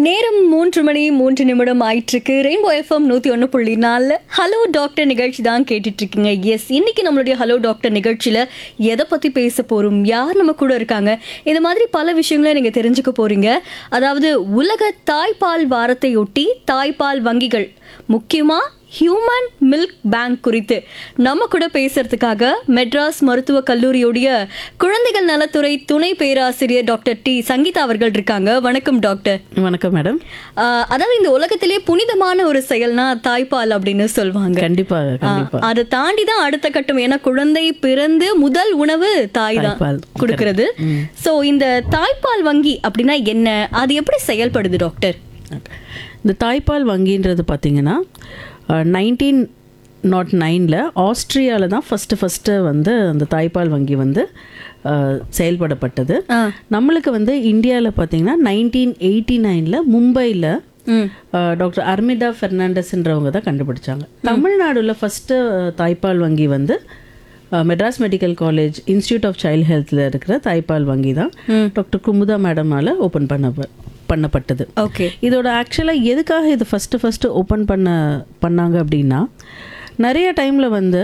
நேரம் மூன்று மணி மூன்று நிமிடம் ஆயிட்டிருக்கு ரெயின்போ எஃப்எம் நூற்றி ஒன்று புள்ளி நாலில் ஹலோ டாக்டர் நிகழ்ச்சி தான் கேட்டுட்டு இருக்கீங்க எஸ் இன்னைக்கு நம்மளுடைய ஹலோ டாக்டர் நிகழ்ச்சியில் எதை பற்றி பேச போகிறோம் யார் நம்ம கூட இருக்காங்க இந்த மாதிரி பல விஷயங்களை நீங்கள் தெரிஞ்சுக்க போகிறீங்க அதாவது உலக தாய்ப்பால் வாரத்தையொட்டி தாய்ப்பால் வங்கிகள் முக்கியமாக ஹியூமன் மில்க் பேங்க் குறித்து நம்ம கூட பேசுறதுக்காக மெட்ராஸ் மருத்துவக் கல்லூரியுடைய குழந்தைகள் நலத்துறை துணை பேராசிரியர் டாக்டர் டி சங்கீதா அவர்கள் இருக்காங்க வணக்கம் டாக்டர் வணக்கம் மேடம் ஆஹ் அதாவது இந்த உலகத்திலே புனிதமான ஒரு செயல்னா தாய்ப்பால் அப்படின்னு சொல்லுவாங்க கண்டிப்பாக கண்டிப்பா அதை தாண்டி தான் அடுத்த கட்டம் ஏன்னா குழந்தை பிறந்து முதல் உணவு தாய் தான் தாய்ப்பால். கொடுக்கறது சோ இந்த தாய்ப்பால் வங்கி அப்படின்னா என்ன அது எப்படி செயல்படுது டாக்டர் இந்த தாய்ப்பால் வங்கின்றது பார்த்தீங்கன்னா நைன்டீன் நாட் நைனில் ஆஸ்திரியாவில் தான் ஃபஸ்ட்டு ஃபஸ்ட்டு வந்து அந்த தாய்ப்பால் வங்கி வந்து அஹ், செயல்படப்பட்டது ஆ. நம்மளுக்கு வந்து இந்தியாவில் பார்த்தீங்கன்னா நைன்டீன் எயிட்டி நைனில் மும்பையில் ம் டாக்டர் அர்மிதா ஃபெர்னாண்டஸ்ன்றவங்க தான் கண்டுபிடிச்சாங்க தமிழ்நாடுல ஃபஸ்ட்டு தாய்ப்பால் வங்கி வந்து ah, Madras medical college institute of child ஹெல்த்தில் இருக்கிற தாய்ப்பால் வங்கி தான் டாக்டர் குமுதா மேடமால் ஓப்பன் பண்ண பண்ணப்பட்டது ஓகே இதோட ஆக்சுவலாக எதுக்காக இது ஃபஸ்ட்டு ஃபஸ்ட்டு ஓப்பன் பண்ண பண்ணாங்க அப்படின்னா நிறைய டைமில் வந்து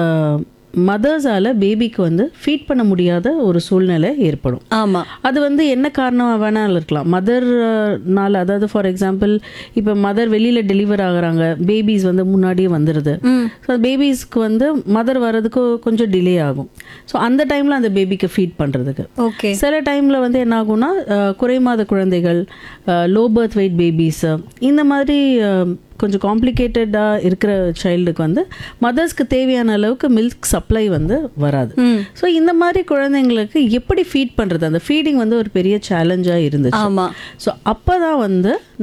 மதர்ஸால் பேபிக்கு வந்து ஃபீட் பண்ண முடியாத ஒரு சூழ்நிலை ஏற்படும் ஆமா அது வந்து என்ன காரணம் வேணாலும் இருக்கலாம் மதர்னால அதாவது ஃபார் எக்ஸாம்பிள் இப்போ மதர் வெளியில் டெலிவர் ஆகுறாங்க பேபிஸ் வந்து முன்னாடியே வந்துடுது ஸோ பேபிஸ்க்கு வந்து மதர் வர்றதுக்கு கொஞ்சம் டிலே ஆகும் ஸோ அந்த டைமில் அந்த பேபிக்கு ஃபீட் பண்ணுறதுக்கு ஓகே சில டைமில் வந்து என்ன ஆகும்னா அஹ், குறைமாத குழந்தைகள் லோ பர்த் வெயிட் பேபிஸ் இந்த மாதிரி அஹ், கொஞ்சம் காம்ப்ளிகேட்டடாக இருக்கிற சைல்டுக்கு வந்து மதர்ஸ்க்கு தேவையான அளவுக்கு மில்க் சப்ளை வந்து வராது ஸோ இந்த மாதிரி குழந்தைங்களுக்கு எப்படி ஃபீட் பண்ணுறது அந்த ஃபீடிங் வந்து ஒரு பெரிய சேலஞ்சாக இருந்துச்சு ஆமா ஸோ அப்போ தான் வந்து